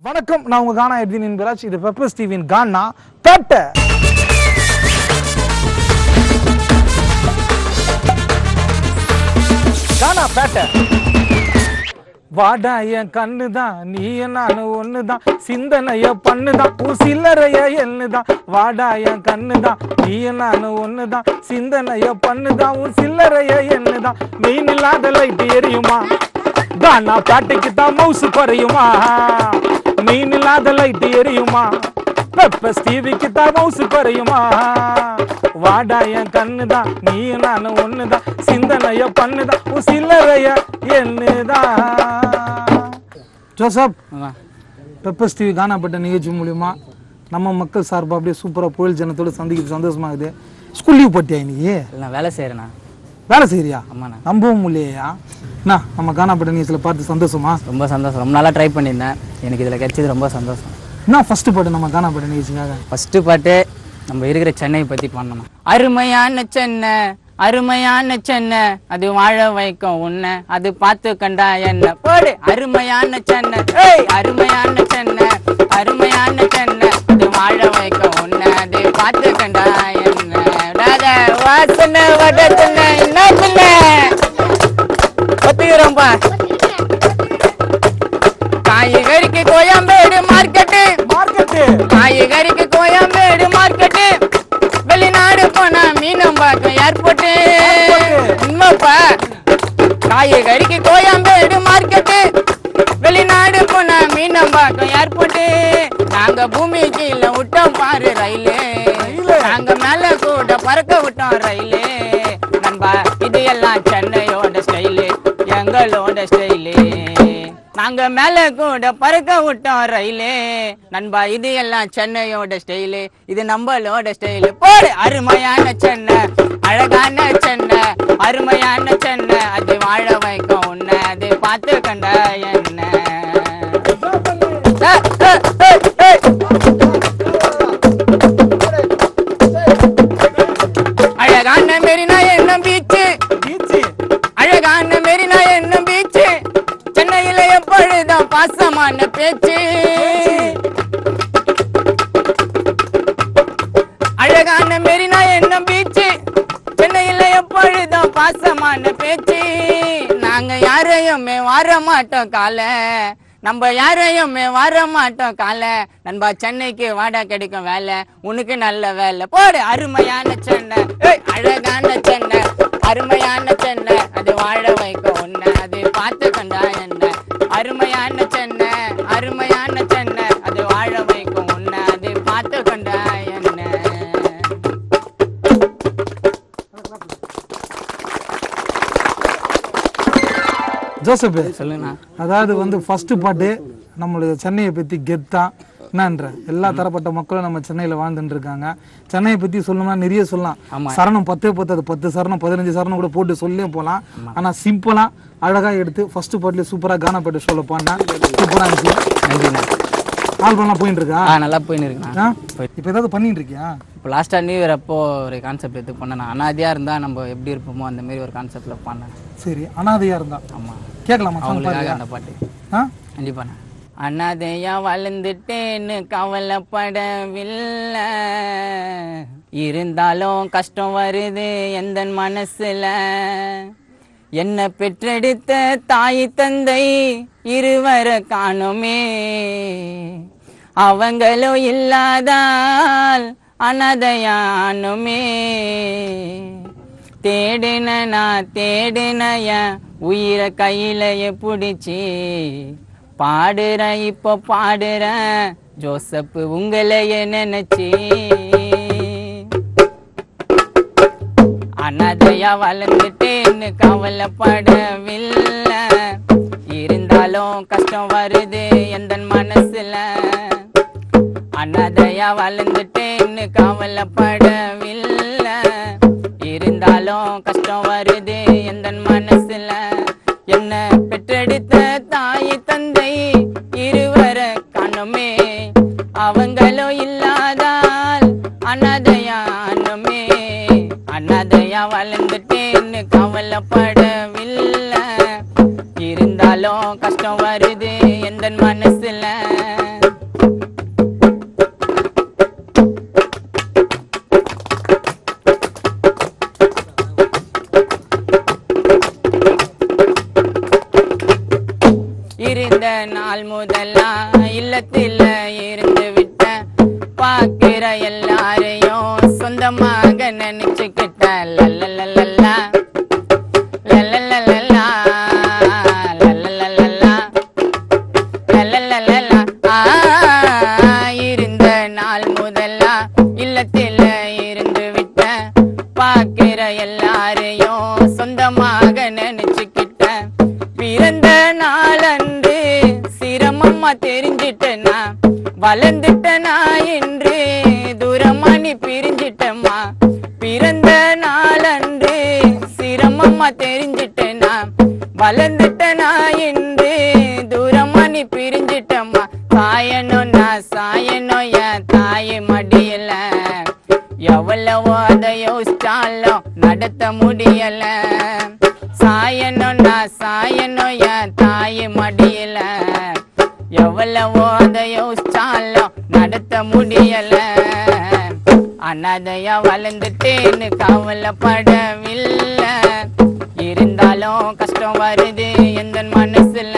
வணக்கம் நான் உங்க கானா எட்வின் என்பராஜ் இது பெப்பர்ஸ் டிவியின் கானா பேட்டை கானா பேட்டை வாடா என் கண்ணுதான் நீ நானு ஒண்ணுதான் சிந்தனைய பண்ணுதான் உன் சில்லறைய என்னதான் வாடா என் கண்ணுதான் நீ நானு ஒண்ணுதான் சிந்தனைய பண்ணுதான் உன் சில்லறைய என்னதான் மெயின் இல்லாத லைட் எரியுமா கானா பாட்டுக்கு தான் மவுசு குறையுமா மெயின் இல்லாத லைட் எரியுமா பெப்பஸ் டிவிக்கு தான் மவுசு குறையுமா வாடா என் கண்ணுதான் நீ நானு ஒண்ணுதான் சிந்தனைய பண்ணுதான் உன் சில்லறைய என்னதான் ஜோசப் பெப்பர்ஸ் டிவி காணப்பட்ட நிகழ்ச்சி மூலியமா நம்ம மக்கள் சார்பாக அப்படியே சூப்பராக புயல் ஜனத்தோட சந்திக்கிறது சந்தோஷமாகுது ஸ்கூல் லீவ் போட்டியா இன்னைக்கு நான் வேலை செய்கிறேண்ணா வேலை செய்யறியா ஆமாண்ணா நம்பவும் முடியலையா என்ன நம்ம காணப்பட்ட நியூஸில் பார்த்து சந்தோஷமா ரொம்ப சந்தோஷம் ரொம்ப நாளாக ட்ரை பண்ணியிருந்தேன் எனக்கு இதில் கிடைச்சது ரொம்ப சந்தோஷம் என்ன ஃபர்ஸ்ட் பாட்டு நம்ம காணப்பட்ட நிகழ்ச்சிக்காக ஃபஸ்ட்டு பாட்டு நம்ம இருக்கிற சென்னையை பற்றி பண்ணணும் அருமையான சென்னை அருமையான சென்னை அது வாழ வைக்கும் உன்னை அது பார்த்து கண்டா என்ன போடு அருமையான சென்னை ஏய் அருமையான சென்னை அருமையான சென்னை அது வாழ வைக்கும் உன்னை அது பார்த்து கண்டா என்ன ராஜா வாசனை வட சென்னை என்ன பின்ன ஒத்துக்கிறோம்ப்பா காய்கறிக்கு கோயம்பேடு மார்க்கெட்டு மார்க்கெட்டு காய்கறிக்கு கோயம்பேடு மார்க்கெட்டு வெளிநாடு போனா மீனம்பாக்கம் ஏர்போர்ட்டு உண்மைப்பா காய்கறிக்கு கோயம்பேடு மார்க்கெட்டு வெளிநாடு போனா மீனம்பாக்கம் ஏர்போர்ட்டு நாங்க பூமி கீழே விட்டோம் பாரு ரயிலு நாங்க மேல கூட பறக்க விட்டோம் ரயிலு நண்பா இது எல்லாம் சென்னையோட ஸ்டைலு எங்களோட ஸ்டைலு நாங்க மேல கூட பறக்க விட்டோம் ரயிலு நண்பா இது எல்லாம் சென்னையோட ஸ்டைலு இது நம்மளோட ஸ்டைலு போடு அருமையான சென்னை அழகான சென்னை அருமையான சென்னை அது வாழ வைக்கும் உன்னை அது பார்த்து கண்ட என்ன ஏய், ஏய், ஏய், ஏய். அழகான மெரினா என்ன பீச்சு பீச்சு அழகான மெரினா என்ன பீச்சு சென்னையில எப்பொழுதும் பாசமான பேச்சு அழகான மெரினா என்ன பீச்சு சென்னையில எப்பொழுதும் பாசமான பேச்சு நாங்க யாரையுமே வர மாட்டோம் கால நம்ம யாரையுமே வர மாட்டோம் கால நண்பா சென்னைக்கு வாடா கிடைக்கும் வேலை உனக்கு நல்ல வேலை போடு அருமையான சென்னை ஏய், அழகான சென்னை அருமையான சென்னை அது வாழ வைக்கும் உன்னை அது பார்த்து கண்டா என்ன அருமையான சென்னை அருமையான சென்னை அது வாழ வைக்கும் உன்னை அது பார்த்து கண்டா என்ன ஜோசப் சொல்லுங்கண்ணா அதாவது வந்து ஃபர்ஸ்ட் பாட்டு நம்மளுடைய சென்னையை பற்றி கெத்தா என்னன்ற எல்லா தரப்பட்ட மக்களும் நம்ம சென்னையில் வாழ்ந்துட்டு இருக்காங்க சென்னையை பற்றி சொல்லணும்னா நிறைய சொல்லலாம் சரணம் பத்தே பத்தாது பத்து சரணம் பதினஞ்சு சரணம் கூட போட்டு சொல்லியே போகலாம் ஆனால் சிம்பிளாக அழகாக எடுத்து ஃபர்ஸ்ட் பாட்டில் சூப்பராக கானப்பேட்டை ஷோவில் பாடினேன் சூப்பராக இருந்துச்சு நன்றிண்ணா ஆல்பம்லாம் போயிட்டு இருக்கா ஆ நல்லா போயின்னு இருக்குண்ணா ஆ இப்போ ஏதாவது பண்ணிட்டு இருக்கியா இப்போ லாஸ்ட்டாக நியூ இயர் அப்போ ஒரு கான்செப்ட் எடுத்து பண்ணேன் அனாதியாக இருந்தால் நம்ம எப்படி இருப்போமோ அந்த மாதிரி ஒரு கான்செப்டில் பண்ணேன் சரி அனாதையாக இருந்தா ஆமாம் கேட்கலாமா சாங் அவங்களுக்காக அந்த பாட்டு ஆ கண்டிப்பாண்ணா அனாதையா வளர்ந்துட்டேன்னு கவலைப்படவில்லை இருந்தாலும் கஷ்டம் வருது எந்த மனசுல என்ன பெற்றெடுத்த தாய் தந்தை இருவரை காணுமே அவங்களும் இல்லாதால் அனாதையானுமே தேடின நான் தேடின என் உயிரை கையிலையே பிடிச்சி பாடுறேன் இப்போ பாடுறேன் ஜோசப் உங்களையே நினைச்சி அனாதையா வளர்ந்துட்டேன்னு கவலைப்படவில்லை இருந்தாலும் கஷ்டம் வருது எந்த மனசுல அனாதையா வளர்ந்துட்டேன்னு கவலைப்படவில்லை இருந்தாலும் கஷ்டம் வருது எந்த மனசுல என்ன பெற்றெடுத்த தாய் தந்தை இருவரை காணுமே அவங்களும் இல்லாதால் அனாதையானுமே அனாதையா வளர்ந்துட்டேன்னு கவலைப்படவில்லை இருந்தாலும் கஷ்டம் வருது எந்த மனசுல நாள் முதலா இல்லத்தில் இருந்து விட்டேன் பார்க்கிற எல்லாரையும் சொந்தமாக நினைச்சுக்கிட்டேன் லல்லலல்லா லல்லலல்லா லல்லலல்லா லல்லலல்லா. ஆ, இருந்த நாள் முதலா இல்லத்தில் இருந்து விட்ட பார்க்கிற எல்லாரையும் சொந்தமாக நினைச்சுக்கிட்டேன் பிறந்த நாளன்று சிரமமா தெரிஞ்சிட்டேனா வளர்ந்துட்டனா என்று தூரமா நீ பிரிஞ்சிட்டமா பிறந்த நாளன்று சிரமமா தெரிஞ்சிட்டேனா வளர்ந்துட்டனா என்று தூரமா நீ பிரிஞ்சிட்டம்மா சாயணும் நான் சாயணும் என் தாய் மடியல எவ்வளவோ அதை யோசிச்சாலும் நடத்த முடியல சாயணும் நான் சாயணும் என் தாய் மடியல எவ்வளவோ அதை யோசிச்சாலும் நடத்த முடியல அனாதையா வளர்ந்துட்டேன்னு கவலைப்படவில்லை இருந்தாலும் கஷ்டம் வருது எந்த மனசுல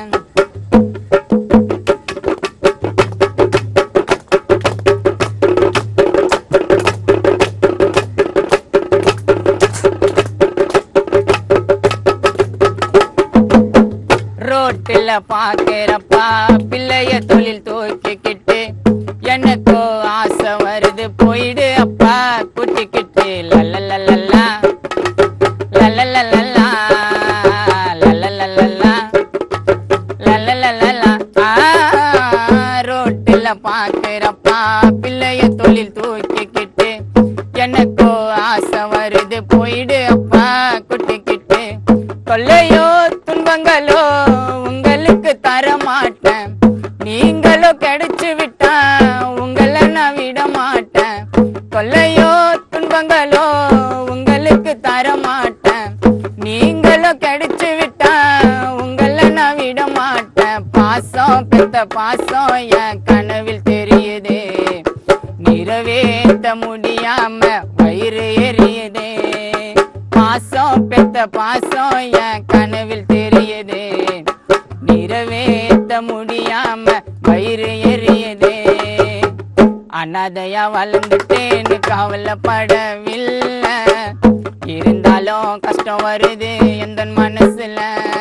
ரோட்டுல பாக்குறப்பா பிள்ளைய தொழில் தூக்கிக்கிட்டு எனக்கோ ஆசை வருது போயிடு அப்பா கூட்டிக்கிட்டு லல்லலல்லா லல்லலல்லா லல்லலல்லா லல்லலல்லா ஆ, ரோட்டுல பாக்குறப்பா பிள்ளைய தொழில் தூக்கிக்கிட்டு எனக்கோ ஆசை வருது போயிடு அப்பா குட்டிக்கிட்டு தொல்லையோ துன்பங்களோ உங்களுக்கு தர மாட்டேன் நீங்களோ கிடைச்சு விட்டா உங்களை நான் விட மாட்டேன் தொல்லையோ துன்பங்களோ உங்களுக்கு தர மாட்டேன் நீங்களோ கிடைச்சு விட்டா உங்களை நான் விட மாட்டேன் பாசம் பெத்த பாசம் என் கனவில் தெரியுது நிறைவேற்ற முடியாம வயிறு எரியுதே பாசம் பெத்த பாசம் என் கனவில் தெரியுது நிறைவேற்ற முடியாம வயிறு எரியுதே அனாதையா வளர்ந்துட்டேன்னு கவலைப்படவில்லை இருந்தாலும் கஷ்டம் வருது எந்த மனசுல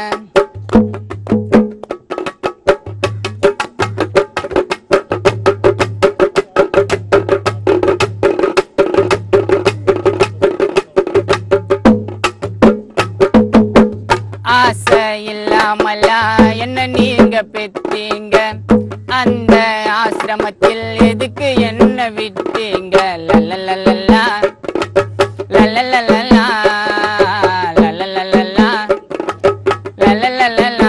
ஆசை இல்லாமலா என்ன நீங்க பெத்தீங்க அந்த ஆசிரமத்தில் எதுக்கு என்ன விட்டீங்க லல்லலல்லா லல்லலல்லா லல்லலல்லா லல்லலல்லா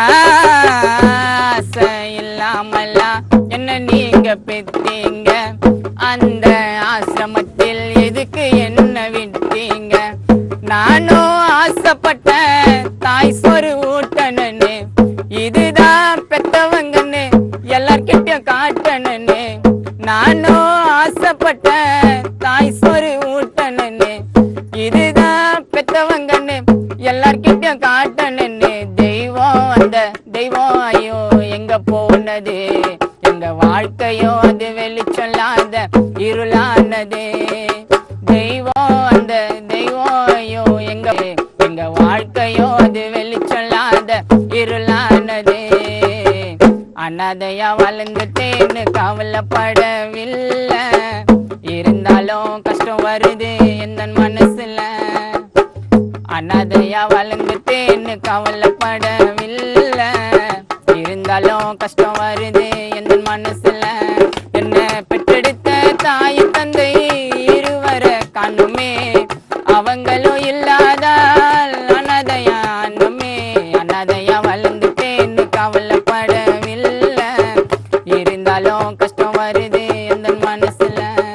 ஆசை இல்லாமலா என்ன நீங்க பெத்தீங்க அந்த ஆசிரமத்தில் எதுக்கு என்ன விட்டீங்க நானும் ஆசைப்பட்டேன் தாய் சோறு ஊட்டணுன்னு இதுதான் பெத்தவங்கன்னு எல்லார்கிட்டயும் காட்டணுன்னு நானும் ஆசைப்பட்டேன் தாய் சோறு ஊட்டணுன்னு இதுதான் பெத்தவங்கன்னு எல்லார்கிட்டயும் காட்டணுன்னு தெய்வம் அந்த தெய்வம் ஐயோ எங்க போனது எங்க வாழ்க்கையோ அது வெளிச்சொல்லாத இருளானது தெய்வம் அந்த தெய்வம் ஐயோ எங்க எங்க வாழ்க்கையோ அது வெளிச்சொல்லாத இருளானது அனாதையா வளர்ந்துட்டேன்னு கவலைப்படவில்லை இருந்தாலும் கஷ்டம் வருது எந்த மனசுல அனாதையா வளர்ந்துட்டேன்னு கவலைப்படவில்லை இருந்தாலும் கஷ்டம் வருது எந்த மனசுல என்ன பெற்றெடுத்த தாய் தந்தை இருவரை காணுமே அவங்களும் இல்லாதால் அனாதையா அண்ணமே அனாதையா வளர்ந்துட்டேன்னு கவலைப்படவில்லை இருந்தாலும் கஷ்டம் வருது எந்த மனசுல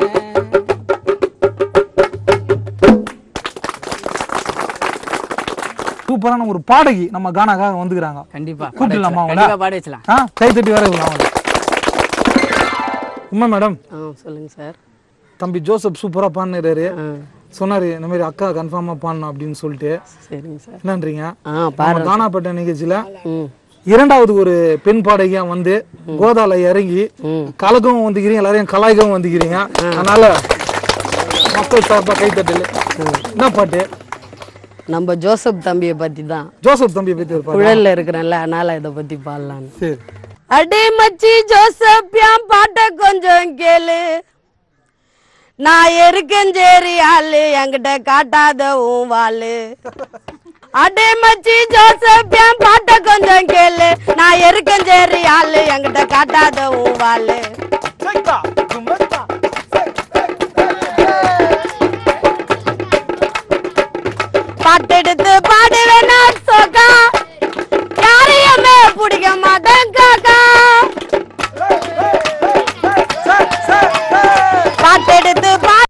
சூப்பரான ஒரு பாடகி நம்ம கானாக்காக வந்துக்கிறாங்க கண்டிப்பா கூப்பிடலாமா அவங்கள? கண்டிப்பா பாட வச்சலாம் ஆ கை தட்டி வர அவங்க உமா மேடம் ஆ சொல்லுங்க சார் தம்பி ஜோசப் சூப்பரா பாடினாரு ஆ சொன்னாரு இந்த மாதிரி அக்கா கன்ஃபார்மா பாடணும் அப்படின்னு சொல்லிட்டு சரிங்க சார் என்னன்றீங்க ஆ நம்ம கானாப்பட்ட நிகழ்ச்சியில ம் இரண்டாவது ஒரு பெண் பாடகியா வந்து கோதால இறங்கி ம் கலக்கவும் வந்துக்கிறீங்க எல்லாரையும் கலாய்க்கவும் வந்துக்கிறீங்க அதனால மக்கள் சார்பா கைத்தட்டல் என்ன பாட்டு நம்ம ஜோசப் தம்பியை பத்தி தான் ஜோசப் தம்பி பத்தி ஒரு பாட்டு குழல்ல இருக்கிறேன்ல அதனால இதை பத்தி பாடலான்னு சரி அடே மச்சி ஜோசப் என் பாட்ட கொஞ்சம் கேளு நான் இருக்கஞ்சேரி ஆளு என்கிட்ட காட்டாத உன் வாளு அடே மச்சி ஜோசப் என் பாட்ட கொஞ்சம் கேளு நான் இருக்கஞ்சேரி ஆளு என்கிட்ட காட்டாத உன் வாளு பாட்டெடுத்து பாடுவேன் நான் சோகா யாரையுமே பிடிக்க மாட்டேன் காக்கா பாட்டெடுத்து பாடிக்க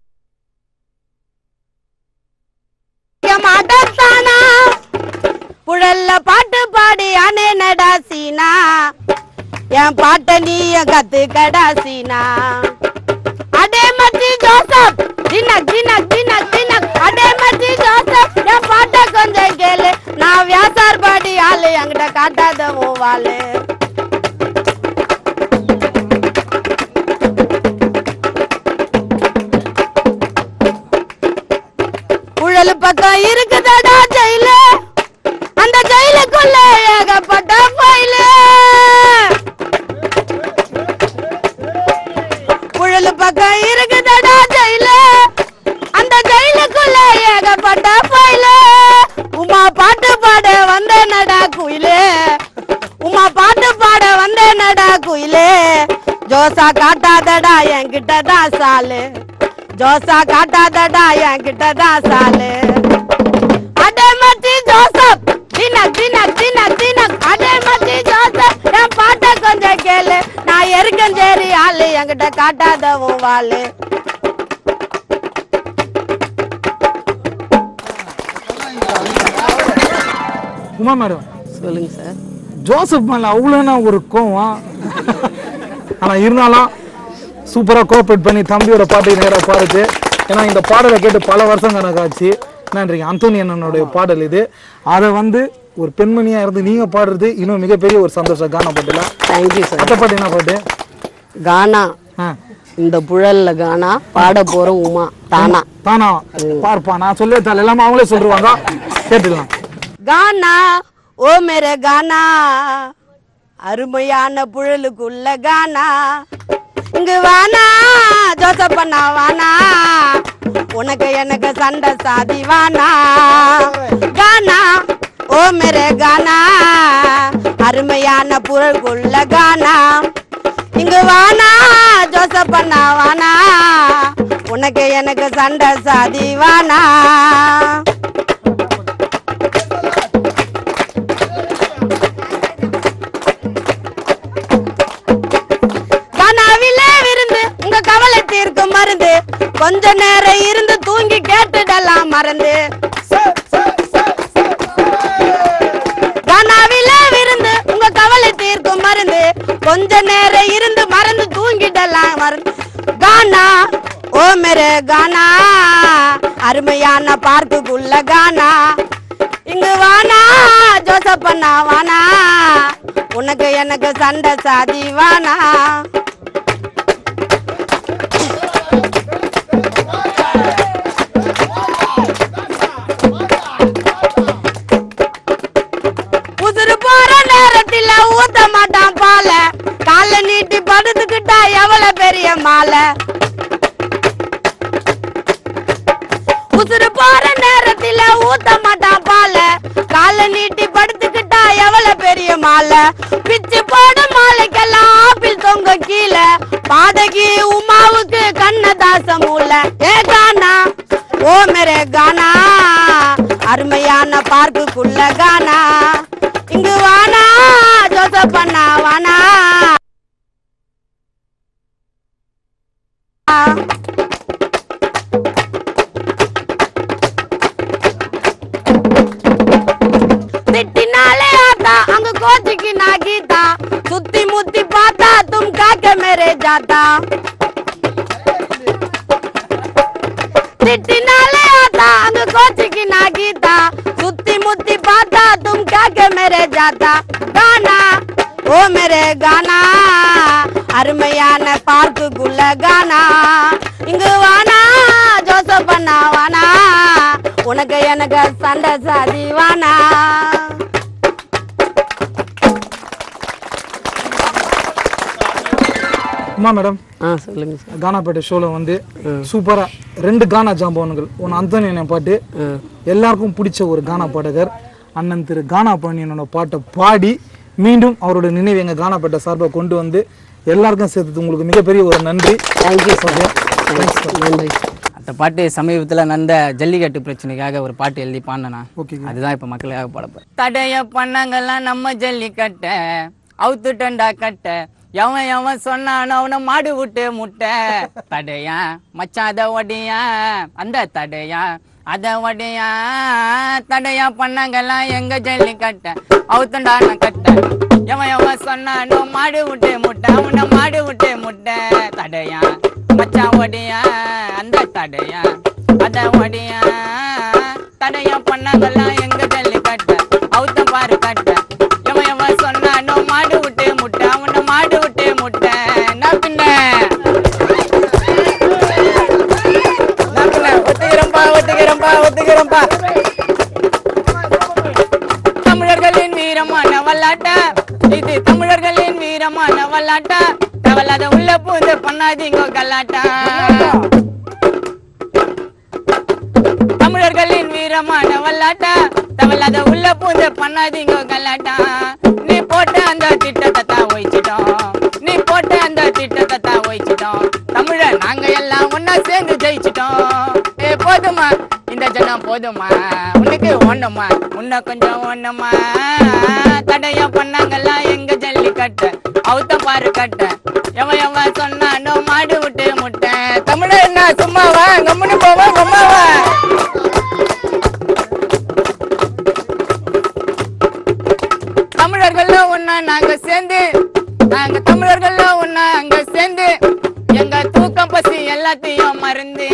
மாட்டேன் தானா புழல்ல பாட்டு பாடி அனே நடா சீனா என் பாட்ட நீய கத்துக்கடா சீனா அடே மச்சி ஜோசப் தினக் தினக் தினக் தினக் அடே மச்சி ஜோசப் என் பாட்ட கொஞ்சம் கேளு நான் வியாசார் பாடி ஆளு என்கிட்ட காட்டாத உன் வாளு குழல் பக்கம் இருக்குதடா ஜெயிலு அந்த ஜெயிலுக்குள்ள ஏகப்பட்ட ஃபைலு குழல் பக்கம் இருக்குதடா ஜெயிலு அந்த ஜெயிலுக்குள்ள ஏகப்பட்ட ஃபைலு உமா பாட்டு பாட வந்த நடா குயிலே உமா பாட்டு பாட வந்த நடா குயிலே ஜோசா காட்டாதடா என்கிட்ட தான் சாலு ஜோசா காட்டாதடா என்கிட்ட தான் சாலு அடே மச்சி ஜோசப் தினக் தினக் தினக் தினக் அடே மச்சி ஜோசப் என் பாட்ட கொஞ்சம் கேளு நான் எருக்கஞ்சேரி ஆளு என்கிட்ட காட்டாத உன் வாளு உமா மேடம் சொல்லுங்க சார் ஜோசப் மேல அவ்வளோனா ஒரு கோவம் ஆனா இருந்தாலும் சூப்பரா கோஆப்ரேட் பண்ணி தம்பியோட பாட்டை நேரா பாடுது ஏன்னா இந்த பாடலை கேட்டு பல வருஷம் கணக்காச்சு நன்றிங்க அந்தோனி அண்ணனுடைய பாடல் இது அதை வந்து ஒரு பெண்மணியா இருந்து நீங்க பாடுறது இன்னும் மிகப்பெரிய ஒரு சந்தோஷம் காணப்பட்டல தேங்க்யூ சார் மற்ற பாட்டு என்ன பாட்டு கானா ஆ இந்த புழல்ல கானா பாட போறோம் உமா தானா தானா பார்ப்பா நான் சொல்லவே தரல எல்லாமே அவங்களே சொல்லுவாங்க கேட்டுக்கலாம் கானா ஓ மேரே கானா அருமையான புழலுக்குள்ள கானா இங்கு வானா ஜோசப்பண்ணா வானா உனக்கு எனக்கு சண்டை சாதி வானா கானா ஓ மேரே கானா அருமையான புழலுக்குள்ள கானா இங்கு வானா ஜோசப்பண்ணா வானா உனக்கு எனக்கு சண்டை சாதி வானா கனாவிலே விருந்து உங்க கவலை தீர்க்கும் மருந்து கொஞ்ச நேரம் இருந்து தூங்கி கேட்டுடலாம் மறந்து கனாவிலே விருந்து உங்க கவலை தீர்க்கும் மருந்து கொஞ்ச நேரம் இருந்து மறந்து தூங்கிடலாம் மறந்து கானா ஓ மேரே கானா அருமையான பார்க்குக்குள்ள கானா இங்கு வானா ஜோசப்பண்ணா வானா உனக்கு எனக்கு சண்டை சாதி வானா உசுறு போற நேரத்துல ஊத்த மாட்டான் பால கால நீட்டி படுத்துக்கிட்டா எவ்வளவு பெரிய மாலை உசுறு போற நேரத்துல ஊத்த மாட்டான் பால கால நீட்டி படுத்துக்கிட்டா எவ்வளவு பெரிய மாலை பிச்சு போடு மாலைக்கெல்லாம் ஆப்பிள் தொங்க கீழே பாதகி உமாவுக்கு கண்ணதாச மூல ஏ கானா ஓ மேரே கானா அருமையான பார்க்குக்குள்ள கானா இங்கு வானா ஜோசப் அண்ணா வானா திட்டினாலே ஆத்தா அங்க கோச்சிக்கு நான் கீதா சுத்தி முத்தி பார்த்தா தும் காக்க மேரே ஜாத்தா திட்டினாலே ஆத்தா அங்க கோச்சிக்கு நான் கீதா சுத்தி முத்தி जाता तुम क्या के मेरे जाता गाना ஓ மேரே கானா அருமையான பார்க்குக்குள்ள கானா இங்கு வானா ஜோசப் பண்ணா வானா உனக்கு எனக்கு சண்டை சாதி வானா அம்மா மேடம் ஆ சொல்லுங்க சார் கானாப்பேட்டை ஷோவில் வந்து சூப்பரா ரெண்டு கானா ஜாம்பவன்கள் ஒன்று அந்தோனியனை பாட்டு எல்லாருக்கும் பிடிச்ச ஒரு கானா பாடகர் அண்ணன் திரு கானா பாண்டியனோட பாட்டை பாடி மீண்டும் அவரோட நினைவு எங்க கானாப்பேட்டை சார்பாக கொண்டு வந்து எல்லாருக்கும் சேர்த்து உங்களுக்கு மிகப்பெரிய ஒரு நன்றி தேங்க்யூ சார் நன்றி அந்த பாட்டு சமீபத்தில் நடந்த ஜல்லிக்கட்டு பிரச்சனைக்காக ஒரு பாட்டு எழுதி பாடினா ஓகே அதுதான் இப்போ மக்களுக்காக பாடப்போம் தடைய பண்ணாங்கல்லாம் நம்ம ஜல்லிக்கட்ட அவுத்துட்டண்டா கட்ட எவன் எவன் சொன்னானோ அவனை மாடு விட்டு முட்டை தடையா மச்சான் அத ஒடியா அந்த தடையா அத ஒடியா தடையா பண்ணாங்கல்லாம் எங்க ஜல்லிக்கட்ட அவுத்துண்டான கட்ட எவன் எவன் சொன்னானோ மாடு விட்டு முட்டை அவனை மாடு விட்டு முட்டை தடையா மச்சான் ஒடியா அந்த தடையா அத ஒடியா தடையா பண்ணாங்கல்லாம் எங்க ஜல்லி கட்ட அவுத்த பாரு கட்ட எவன் எவன் சொன்னானோ மாடு விட்டு முட்டை அவனை மாடு விட்டு முட்டை நான் பின்ன நான் பின்ன ஒத்துக்கிறேன்பா ஒத்துக்கிறேன்பா ஒத்துக்கிறேன்பா தமிழர்களின் வீரமான வல்லாட்ட இது தமிழர்களின் வீரமான வல்லாட்ட தவளாத உள்ள பூந்து பண்ணாதீங்க கல்லாட்டா தமிழர்களின் வீரமான வல்லாட்டா தவளாத உள்ள பூந்து பண்ணாதீங்க கல்லாட்டா நீ போட்ட அந்த திட்டத்தை தான் ஒழிச்சிட்டோம் நீ போட்ட அந்த திட்டத்தை தான் ஒழிச்சிட்டோம் தமிழர் நாங்க எல்லாம் ஒன்னா சேர்ந்து ஜெயிச்சிட்டோம் ஏ போதுமா இந்த ஜனம் போதுமா உனக்கு ஒண்ணுமா உன்ன கொஞ்சம் ஒண்ணுமா தடைய பண்ணாங்கல்லாம் எங்க ஜல்லிக்கட்டு அவுத்த பாரு கட்ட எவன் எவன் சொன்னானோ மாடு விட்டு முட்டை தமிழர் என்ன சும்மாவா கம்முனு போவா கம்மாவா தமிழர்கள் ஒன்னா நாங்க சேர்ந்து நாங்க தமிழர்கள் ஒன்னா அங்க சேர்ந்து எங்க தூக்கம் பசி எல்லாத்தையும் மறந்து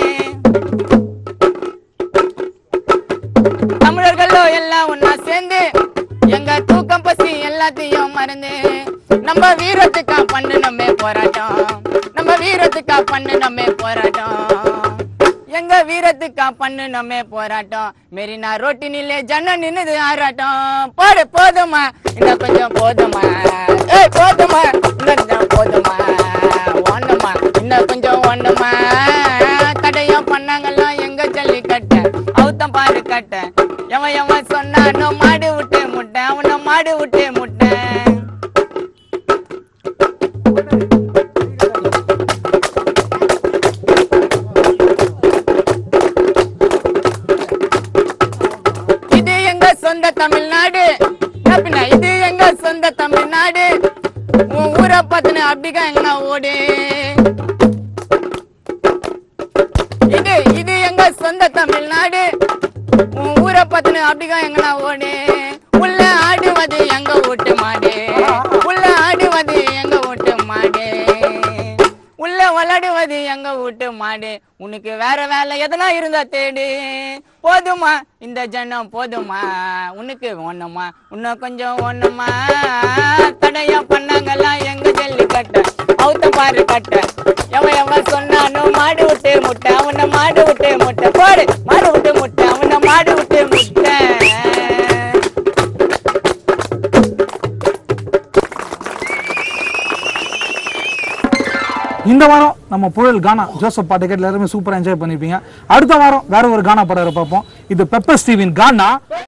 தமிழர்களோ எல்லாம் ஒன்னா சேர்ந்து எங்க தூக்கம் பசி எல்லாத்தையும் மறந்து நம்ம வீரத்துக்கா பண்ணணுமே போராட்டம் நம்ம வீரத்துக்கா பண்ணணுமே போராட்டம் எங்க வீரத்துக்கா பண்ணணுமே போராட்டம் மெரினா ரோட்டினிலே ஜன நின்னுது ஆராட்டம் போடு போதுமா இன்னும் கொஞ்சம் போதுமா ஏய் போதுமா இன்னும் கொஞ்சம் போதுமா ஒண்ணுமா இன்னும் கொஞ்சம் ஒண்ணுமா தடையும் பண்ணாங்கல்லாம் எங்க ஜல்லிக்கட்ட அவுத்தம் பாரு கட்ட எவன் எவன் சொன்னானோ மாடு விட்டு முட்டை அவனை மாடு விட்டு முட்டை இது எங்க சொந்த தமிழ்நாடு அப்படின்னா இது எங்க சொந்த தமிழ்நாடு உன் ஊரை பத்தின அப்படிக்கா எங்கனா ஓடு இது இது எங்க சொந்த தமிழ்நாடு உன் ஊரை பத்தின அப்படிக்கா எங்கனா ஓடு உள்ள ஆடுவது எங்க வீட்டு மாடு உள்ள ஆடுவது எங்க வீட்டு மாடு உள்ள விளையாடுவது எங்க வீட்டு மாடு உனக்கு வேற வேலை எதனா இருந்தா தேடு போதுமா இந்த ஜனம் போதுமா உனக்கு ஒண்ணுமா இன்னும் கொஞ்சம் ஒண்ணுமா தடையா பண்ணாங்கல்லாம் எங்க ஜல்லிக்கட்ட அவுத்த பாரு கட்ட எவன் எவன் சொன்னானோ மாடு விட்டு முட்டை அவனை மாடு விட்டு முட்டை போடு மாடு விட்டு முட்டை அவனை மாடு விட்டு முட்டை இந்த வாரம் நம்ம புழல் கானா ஜோசப் பாட்டு கேட்டு எல்லாருமே சூப்பரா என்ஜாய் பண்ணிருப்பீங்க அடுத்த வாரம் வேற ஒரு கானா பாடகரை பார்ப்போம் இது பெப்பர் ஸ்டீவின் கானா